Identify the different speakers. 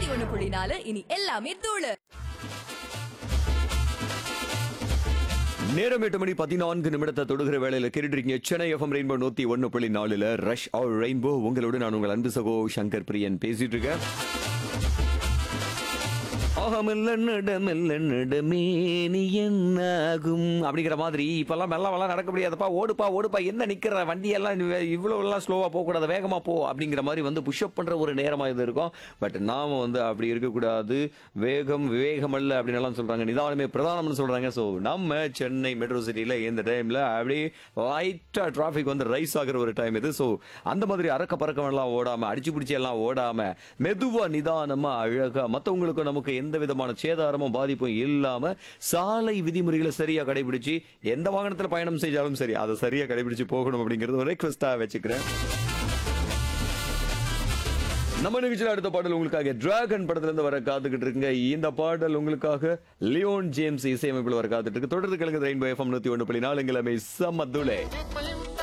Speaker 1: ஒண்ணு புள்ளி நாலு இனி எல்லாமே தூளு
Speaker 2: நேரம் எட்டு மணி பதினான்கு நிமிடத்தை தொடுகிற வேளையில கேட்டுருக்கீங்க சென்னை எஃப்எம் ரெயின்போ நூத்தி ஒன்னு புள்ளி நாலுல ரஷ் ஆர் ரெயின்போ உங்களோட நான் உங்கள் அன்பு சகோ சங்கர் பிரியன் பேசிட்டு இருக்கேன் ஆகமில்ல நடமில்ல நடமே நீ என்னாகும் அப்படிங்கிற மாதிரி இப்பெல்லாம் மெல்ல வெல்லாம் நடக்க முடியாதுப்பா ஓடுப்பா ஓடுப்பா என்ன நிக்கிற வண்டி எல்லாம் இவ்வளவு எல்லாம் ஸ்லோவா போக கூடாது வேகமா போ அப்படிங்கிற மாதிரி வந்து புஷ்அப் பண்ற ஒரு நேரமா இது இருக்கும் பட் நாம வந்து அப்படி இருக்கக்கூடாது வேகம் விவேகம் அல்ல அப்படின்னு எல்லாம் சொல்றாங்க நிதானமே பிரதானம்னு சொல்றாங்க ஸோ நம்ம சென்னை மெட்ரோ சிட்டில இந்த டைம்ல அப்படியே லைட்டா டிராஃபிக் வந்து ரைஸ் ஆகுற ஒரு டைம் இது ஸோ அந்த மாதிரி அறக்க பறக்கம் எல்லாம் ஓடாம அடிச்சு பிடிச்சி எல்லாம் ஓடாம மெதுவா நிதானமா அழகா மத்தவங்களுக்கும் நமக்கு எந்த விதமான சேதாரமும் பாதிப்பும் இல்லாம சாலை விதிமுறைகளை சரியா கடைபிடிச்சு எந்த வாகனத்துல பயணம் செஞ்சாலும் சரி அதை சரியா கடைபிடிச்சு போகணும் அப்படிங்கறது ஒரு ரெக்வஸ்டா வச்சுக்கிறேன் நம்ம நிகழ்ச்சியில் அடுத்த பாடல் உங்களுக்காக டிராகன் படத்துல இருந்து வர காத்துக்கிட்டு இருக்குங்க இந்த பாடல் உங்களுக்காக லியோன் ஜேம்ஸ் இசையமைப்பில் வர காத்துட்டு இருக்கு தொடர்ந்து கிழங்கு ரெயின்போ எஃப்எம் நூத்தி ஒன்று புள்ளி நாலு கிழமை சமத்துளே
Speaker 3: Check my